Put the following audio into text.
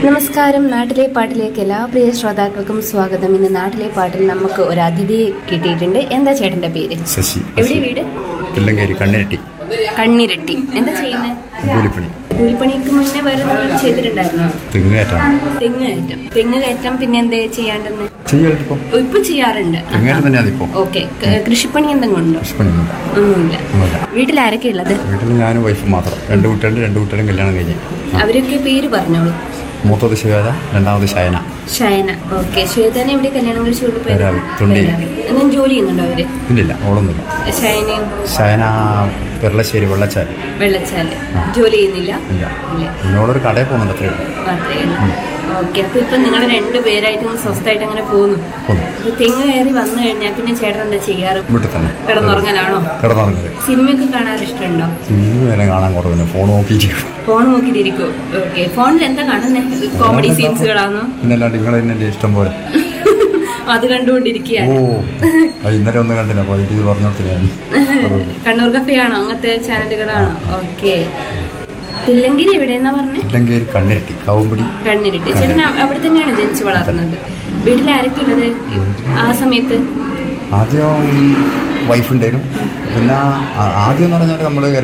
നമസ്കാരം നാട്ടിലെ പാട്ടിലേക്ക് എല്ലാ പ്രിയ ശ്രോതാക്കൾക്കും സ്വാഗതം ഇന്ന് നാട്ടിലെ പാട്ടിൽ നമുക്ക് ഒരു അതിഥിയെ കിട്ടിയിട്ടുണ്ട് എന്താ ചേട്ടന്റെ പേര് ശശി എവിടെ വീട് പിള്ളങ്കേരി കണ്ണിരട്ടി കണ്ണിരട്ടി എന്താ ചെയ്യുന്നത് കൂലിപ്പണി കൂലിപ്പണിക്ക് മുന്നേ വേറെ എന്തെങ്കിലും ചെയ്തിട്ടുണ്ടായിരുന്നോ തെങ്ങേറ്റാണ് തെങ്ങ് കയറ്റം തെങ്ങ് കയറ്റം പിന്നെ എന്തേ ചെയ്യാണ്ടെന്ന് ചെയ്യലിപ്പം ഇപ്പൊ ചെയ്യാറുണ്ട് തെങ്ങേറ്റം തന്നെ അതിപ്പോ ഓക്കെ കൃഷിപ്പണി എന്തെങ്കിലും ഉണ്ടോ കൃഷിപ്പണിയൊന്നുമില്ല ഒന്നുമില്ല ഒന്നുമില്ല വീട്ടിൽ ആരൊക്കെ ഉള്ളത് വീട്ടിൽ ഞാനും വൈഫ് മാത്രം രണ്ട് കുട്ടികളുണ്ട് രണ്ട് കുട്ടികളും കല്യാണം കഴിഞ്ഞ് അവരൊക്കെ പേര് പറഞ്ഞോളൂ മൂത്തത് ശിവേദ രണ്ടാമത് ശയന ഷയന ഓക്കെ ശ്വേതനെ എവിടെ കല്യാണം കഴിച്ചു കൊണ്ട് പോയത്? പേരാവൂർ, തുണ്ടി. എന്തെങ്കിലും ജോലി ചെയ്യുന്നുണ്ടോ അവര് ഇല്ലില്ല ഓളൊന്നുമില്ല ഷയനയും ശയന പെരളശ്ശേരി വെള്ളച്ചാരി വെള്ളച്ചാല് ജോലി ചെയ്യുന്നില്ല ഇല്ല ഇല്ല എന്നോടൊരു കടയിൽ പോകുന്നുണ്ട് അത്രയേ ഉള്ളൂ മാത്രമേ ഉള്ളൂ ഓക്കെ അപ്പൊ ഇപ്പൊ നിങ്ങൾ രണ്ടുപേരായിട്ട് ഇങ്ങനെ സ്വസ്ഥമായിട്ട് അങ്ങനെ പോകുന്നു പോന്നു അപ്പൊ തെങ്ങ് കയറി വന്നു കഴിഞ്ഞാൽ പിന്നെ ചേട്ടൻ എന്താ ചെയ്യാറ് വീട്ടിൽ തന്നെ കിടന്നുറങ്ങലാണോ കിടന്നുറങ്ങുന്നത് സിനിമയൊക്കെ കാണാൻ ഇഷ്ടമുണ്ടോ സിനിമ വരെ കാണാൻ കുറവില്ല ഫോൺ നോക്കിയിട്ട് ഫോൺ നോക്കിയിട്ടിരിക്കോ ഓക്കെ ഫോണിൽ എന്താ കാണുന്നത് കോമഡി സീൻസുകളാണോ പിന്നല്ലാണ്ട് നിങ്ങൾ തന്നെ ഇഷ്ടം പോലെ അത് കണ്ടുകൊണ്ടിരിക്കുകയാണ് ഓ അത് ഇന്നലെ ഒന്നും കണ്ടില്ല അപ്പോൾ ഇത് പറഞ്ഞോടത്തിനാണ് കണ്ണൂർ കഫയാണോ അങ്ങനത്തെ ചാനലുകളാണോ ഓക്കെ തില്ലങ്കിരി എവിടെയെന്നാ പറഞ്ഞേ പിള്ളങ്കേരി കണ്ണിരട്ടി കാവുമ്പടി കണ്ണിരിട്ട് ചേട്ടൻ അ- അവിടെ തന്നെയാണ് ജനിച്ചു വളർന്നത് വീട്ടിൽ ആരൊക്കെ ഉള്ളത് ആ സമയത്ത് ആദ്യം വൈഫ് ഉണ്ടായിരുന്നു പിന്നെ ആ- ആദ്യം എന്ന് പറഞ്ഞാൽ നമ്മൾ